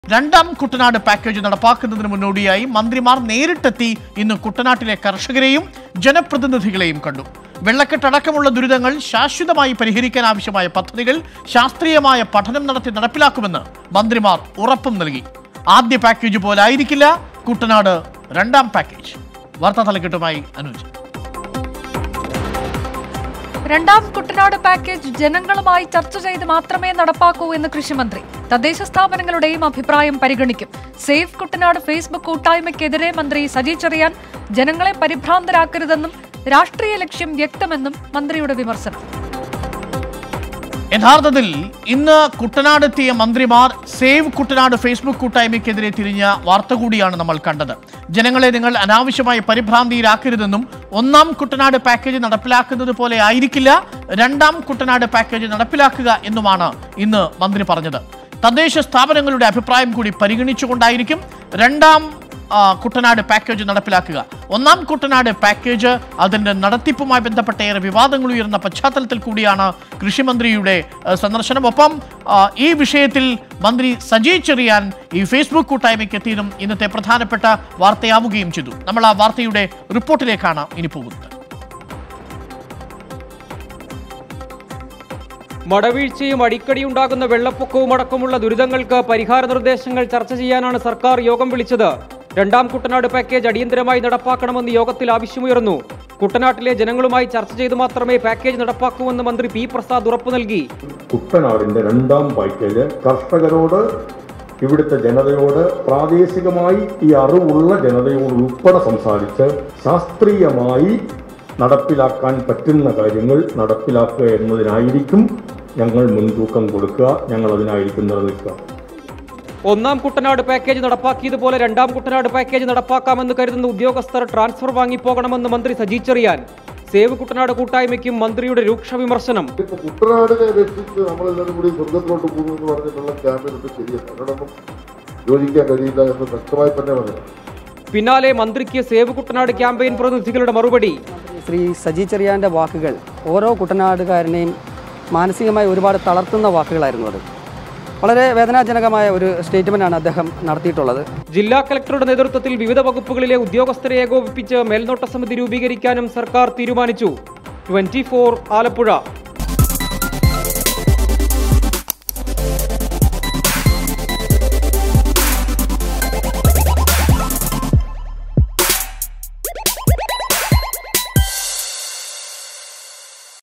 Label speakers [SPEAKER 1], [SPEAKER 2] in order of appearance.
[SPEAKER 1] രണ്ടാം കുട്ടനാട് പാക്കേജ് നടപ്പാക്കുന്നതിന് മുന്നോടിയായി മന്ത്രിമാർ നേരിട്ടെത്തി ഇന്ന് കുട്ടനാട്ടിലെ കർഷകരെയും ജനപ്രതിനിധികളെയും കണ്ടു വെള്ളക്കെട്ടടക്കമുള്ള ദുരിതങ്ങൾ ശാശ്വതമായി പരിഹരിക്കാൻ ആവശ്യമായ പദ്ധതികൾ ശാസ്ത്രീയമായ പഠനം നടത്തി നടപ്പിലാക്കുമെന്ന് മന്ത്രിമാർ ഉറപ്പും നൽകി ആദ്യ പാക്കേജ് പോലായിരിക്കില്ല കുട്ടനാട് രണ്ടാം പാക്കേജ് വാർത്താ തലക്കെട്ടുമായി അനുജ്
[SPEAKER 2] രണ്ടാം കുട്ടനാട് പാക്കേജ് ജനങ്ങളുമായി ചർച്ച ചെയ്ത് മാത്രമേ നടപ്പാക്കൂ എന്ന് കൃഷിമന്ത്രി തദ്ദേശ സ്ഥാപനങ്ങളുടെയും അഭിപ്രായം പരിഗണിക്കും സേഫ് കുട്ടനാട് ഫേസ്ബുക്ക് കൂട്ടായ്മയ്ക്കെതിരെ മന്ത്രി സജി ചെറിയാൻ ജനങ്ങളെ പരിഭ്രാന്തരാക്കരുതെന്നും രാഷ്ട്രീയ ലക്ഷ്യം വ്യക്തമെന്നും മന്ത്രിയുടെ വിമർശനം
[SPEAKER 1] യഥാർത്ഥത്തിൽ ഇന്ന് കുട്ടനാടെത്തിയ മന്ത്രിമാർ സേവ് കുട്ടനാട് ഫേസ്ബുക്ക് കൂട്ടായ്മയ്ക്കെതിരെ തിരിഞ്ഞ വാർത്ത കൂടിയാണ് നമ്മൾ കണ്ടത് ജനങ്ങളെ നിങ്ങൾ അനാവശ്യമായി പരിഭ്രാന്തിയിലാക്കരുതെന്നും ഒന്നാം കുട്ടനാട് പാക്കേജ് നടപ്പിലാക്കുന്നത് പോലെ ആയിരിക്കില്ല രണ്ടാം കുട്ടനാട് പാക്കേജ് നടപ്പിലാക്കുക എന്നുമാണ് ഇന്ന് മന്ത്രി പറഞ്ഞത് തദ്ദേശ സ്ഥാപനങ്ങളുടെ അഭിപ്രായം കൂടി പരിഗണിച്ചുകൊണ്ടായിരിക്കും രണ്ടാം ആ, കുട്ടനാട് പാക്കേജ് നടപ്പിലാക്കുക ഒന്നാം കുട്ടനാട് പാക്കേജ് അതിന്റെ നടത്തിപ്പുമായി ബന്ധപ്പെട്ട ഏറെ വിവാദങ്ങൾ ഉയർന്ന പശ്ചാത്തലത്തിൽ കൂടിയാണ് കൃഷിമന്ത്രിയുടെ ആ, സന്ദർശനം ഒപ്പം ആ, ഈ വിഷയത്തിൽ മന്ത്രി സജി ചെറിയാൻ ഈ ഫേസ്ബുക്ക് കൂട്ടായ്മയ്ക്ക് എത്തിയതും ഇന്നത്തെ പ്രധാനപ്പെട്ട വാർത്തയാവുകയും ചെയ്തു നമ്മൾ ആ വാർത്തയുടെ റിപ്പോർട്ടിലേക്കാണ് ഇനി പോകുന്നത്
[SPEAKER 3] മടവീഴ്ചയും അടിക്കടിയുണ്ടാകുന്ന വെള്ളപ്പൊക്കവും അടക്കമുള്ള ദുരിതങ്ങൾക്ക് പരിഹാര നിർദ്ദേശങ്ങൾ ചർച്ച ചെയ്യാനാണ് സർക്കാർ യോഗം വിളിച്ചത് രണ്ടാം കുട്ടനാട് പാക്കേജ് അടിയന്തരമായി നടപ്പാക്കണമെന്ന് യോഗത്തിൽ ആവശ്യമുയർന്നു കുട്ടനാട്ടിലെ ജനങ്ങളുമായി ചർച്ച ചെയ്ത് മാത്രമേ പാക്കേജ് നടപ്പാക്കൂവെന്ന് മന്ത്രി പി പ്രസാദ് ഉറപ്പു നൽകി
[SPEAKER 4] കുട്ടനാടിന്റെ രണ്ടാം പാക്കേജ് കർഷകരോട് ഇവിടുത്തെ ജനതയോട് പ്രാദേശികമായി ഈ അറിവുള്ള ജനതയോട് ഉൾപ്പെടെ സംസാരിച്ച് ശാസ്ത്രീയമായി നടപ്പിലാക്കാൻ പറ്റുന്ന കാര്യങ്ങൾ നടപ്പിലാക്കുക എന്നതിനായിരിക്കും ഞങ്ങൾ മുൻതൂക്കം കൊടുക്കുക ഞങ്ങൾ അതിനായിരിക്കും നിലനിൽക്കുക
[SPEAKER 3] ഒന്നാം കുട്ടനാട് പാക്കേജ് നടപ്പാക്കിയതുപോലെ രണ്ടാം കുട്ടനാട് പാക്കേജ് നടപ്പാക്കാമെന്ന് കരുതുന്ന ഉദ്യോഗസ്ഥർ ട്രാൻസ്ഫർ വാങ്ങിപ്പോകണമെന്ന് മന്ത്രി സജി ചെറിയാൻ സേവ് കുട്ടനാട് കൂട്ടായ്മയ്ക്കും മന്ത്രിയുടെ രൂക്ഷ വിമർശനം
[SPEAKER 5] ഇപ്പൊ കുട്ടനാടിനെ രക്ഷിച്ച് നമ്മളെല്ലാവരും കൂടി സ്വർഗത്തിലോട്ട് പോകുന്നു എന്ന് പറഞ്ഞിട്ടുള്ള ക്യാമ്പയിനൊക്കെ ശരിയല്ല അതിനോടൊന്നും യോജിക്കാൻ കഴിയില്ല എന്ന് വ്യക്തമായി തന്നെ പറയാം
[SPEAKER 3] പിന്നാലെ മന്ത്രിക്ക് സേവ് കുട്ടനാട് ക്യാമ്പയിൻ പ്രതിനിധികളുടെ മറുപടി
[SPEAKER 6] ശ്രീ സജി ചെറിയാൻ്റെ വാക്കുകൾ ഓരോ കുട്ടനാടുകാരനെയും മാനസികമായി ഒരുപാട് തളർത്തുന്ന വാക്കുകളായിരുന്നു അത് വളരെ വേദനാജനകമായ ഒരു സ്റ്റേറ്റ്മെൻ്റാണ് അദ്ദേഹം നടത്തിയിട്ടുള്ളത്
[SPEAKER 3] ജില്ലാ കളക്ടറുടെ നേതൃത്വത്തിൽ വിവിധ വകുപ്പുകളിലെ ഉദ്യോഗസ്ഥരെ ഏകോപിപ്പിച്ച് മേൽനോട്ട സമിതി രൂപീകരിക്കാനും സർക്കാർ തീരുമാനിച്ചു ട്വന്റി ആലപ്പുഴ